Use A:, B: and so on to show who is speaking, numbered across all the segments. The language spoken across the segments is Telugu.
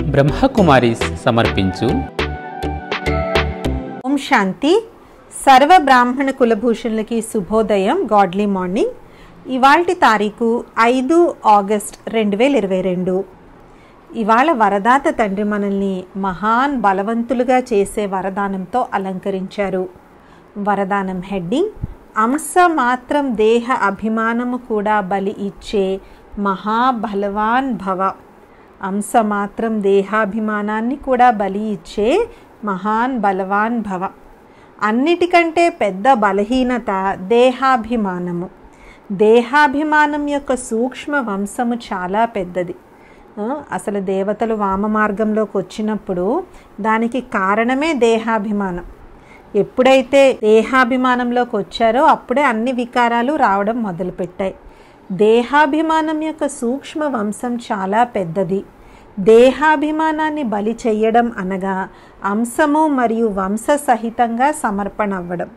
A: బ్రహ్మకుమారీస్ సమర్పించు
B: ఓం శాంతి సర్వ బ్రాహ్మణ కులభూషణులకి శుభోదయం గాడ్లీ మార్నింగ్ ఇవాల్టి తారీఖు ఐదు ఆగస్ట్ రెండు వేల ఇరవై రెండు ఇవాళ వరదాత తండ్రి మనల్ని మహాన్ బలవంతులుగా చేసే వరదానంతో అలంకరించారు వరదానం హెడ్డింగ్ అంశ మాత్రం దేహ అభిమానము కూడా బలి ఇచ్చే మహాబలవాన్ భవ అంశ మాత్రం దేహాభిమానాన్ని కూడా బలి ఇచ్చే మహాన్ బలవాన్ భవ అన్నిటికంటే పెద్ద బలహీనత దేహాభిమానము దేహాభిమానం యొక్క సూక్ష్మ వంశము చాలా పెద్దది ఆ, అసలు దేవతలు వామ మార్గంలోకి వచ్చినప్పుడు దానికి కారణమే దేహాభిమానం ఎప్పుడైతే దేహాభిమానంలోకి వచ్చారో అప్పుడే అన్ని వికారాలు రావడం మొదలుపెట్టాయి దేహాభిమానం యొక్క సూక్ష్మ వంశం చాలా పెద్దది దేహాభిమానాన్ని బలి చెయ్యడం అనగా అంశము మరియు వంశ సహితంగా సమర్పణ అవ్వడం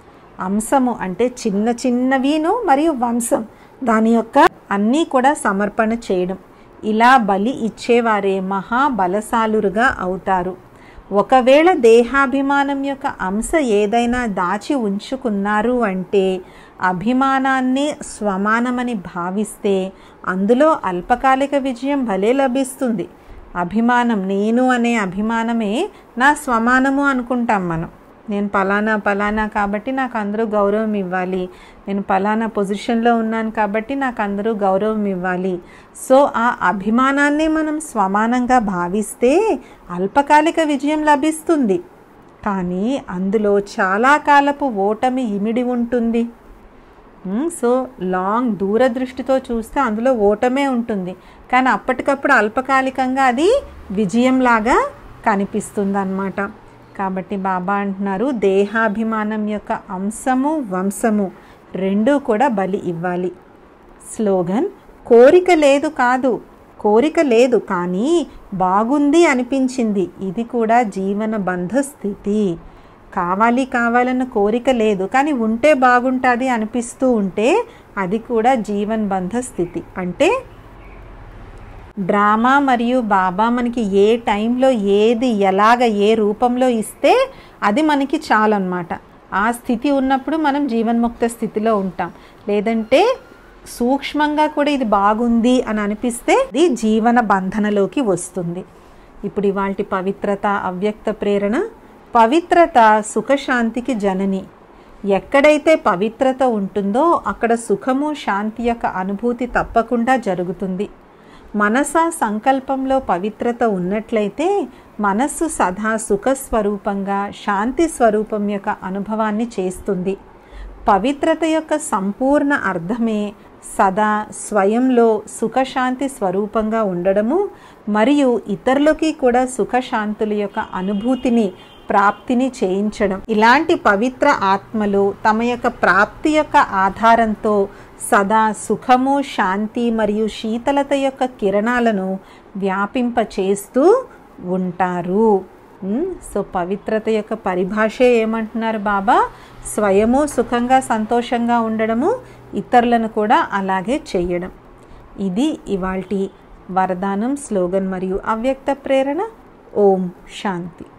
B: అంశము అంటే చిన్న చిన్నవిను మరియు వంశం దాని యొక్క అన్నీ కూడా సమర్పణ చేయడం ఇలా బలి ఇచ్చేవారే మహాబలశాలురుగా అవుతారు ఒకవేళ దేహాభిమానం యొక్క అంశ ఏదైనా దాచి ఉంచుకున్నారు అంటే అభిమానాన్ని స్వమానమని భావిస్తే అందులో అల్పకాలిక విజయం భలే లభిస్తుంది అభిమానం నేను అనే అభిమానమే నా స్వమానము అనుకుంటాం మనం నేను పలానా పలానా కాబట్టి నాకు అందరూ గౌరవం ఇవ్వాలి నేను పలానా పొజిషన్లో ఉన్నాను కాబట్టి నాకు అందరూ గౌరవం ఇవ్వాలి సో ఆ అభిమానాన్ని మనం స్వమానంగా భావిస్తే అల్పకాలిక విజయం లభిస్తుంది కానీ అందులో చాలా కాలపు ఓటమి ఇమిడి ఉంటుంది మ్మ్, సో లాంగ్ దూరదృష్టితో చూస్తే అందులో ఓటమే ఉంటుంది కానీ అప్పటికప్పుడు అల్పకాలికంగా అది విజయంలాగా కనిపిస్తుంది అన్నమాట కాబట్టి బాబా అంటున్నారు దేహాభిమానం యొక్క అంశము వంశము రెండూ కూడా బలి ఇవ్వాలి స్లోగన్ కోరిక లేదు కాదు కోరిక లేదు కానీ బాగుంది అనిపించింది ఇది కూడా జీవన బంధ స్థితి కావాలి కావాలన్న కోరిక లేదు కానీ ఉంటే బాగుంటుంది అనిపిస్తూ ఉంటే అది కూడా జీవన్ బంధ స్థితి అంటే డ్రామా మరియు బాబా మనకి ఏ టైంలో ఏది ఎలాగ ఏ రూపంలో ఇస్తే అది మనకి చాలన్నమాట ఆ స్థితి ఉన్నప్పుడు మనం జీవన్ముక్త స్థితిలో ఉంటాం లేదంటే సూక్ష్మంగా కూడా ఇది బాగుంది అని అనిపిస్తే ఇది జీవన బంధనలోకి వస్తుంది ఇప్పుడు ఇవాళ పవిత్రత అవ్యక్త ప్రేరణ పవిత్రత సుఖశాంతికి జనని ఎక్కడైతే పవిత్రత ఉంటుందో అక్కడ సుఖము శాంతి యొక్క అనుభూతి తప్పకుండా జరుగుతుంది మనస సంకల్పంలో పవిత్రత ఉన్నట్లయితే మనస్సు సదా సుఖ స్వరూపంగా శాంతి స్వరూపం యొక్క అనుభవాన్ని చేస్తుంది పవిత్రత యొక్క సంపూర్ణ అర్థమే సదా స్వయంలో సుఖశాంతి స్వరూపంగా ఉండడము మరియు ఇతరులకి కూడా సుఖశాంతుల యొక్క అనుభూతిని ప్రాప్తిని చేయించడం ఇలాంటి పవిత్ర ఆత్మలు తమ యొక్క ప్రాప్తి యొక్క ఆధారంతో సదా సుఖము శాంతి మరియు శీతలత యొక్క కిరణాలను వ్యాపింపచేస్తూ ఉంటారు ఉమ్, సో పవిత్రత యొక్క పరిభాషే ఏమంటున్నారు బాబా స్వయము సుఖంగా సంతోషంగా ఉండడము ఇతరులను కూడా అలాగే చెయ్యడం ఇది ఇవాల్టి వరదానం స్లోగన్ మరియు అవ్యక్త ప్రేరణ ఓం శాంతి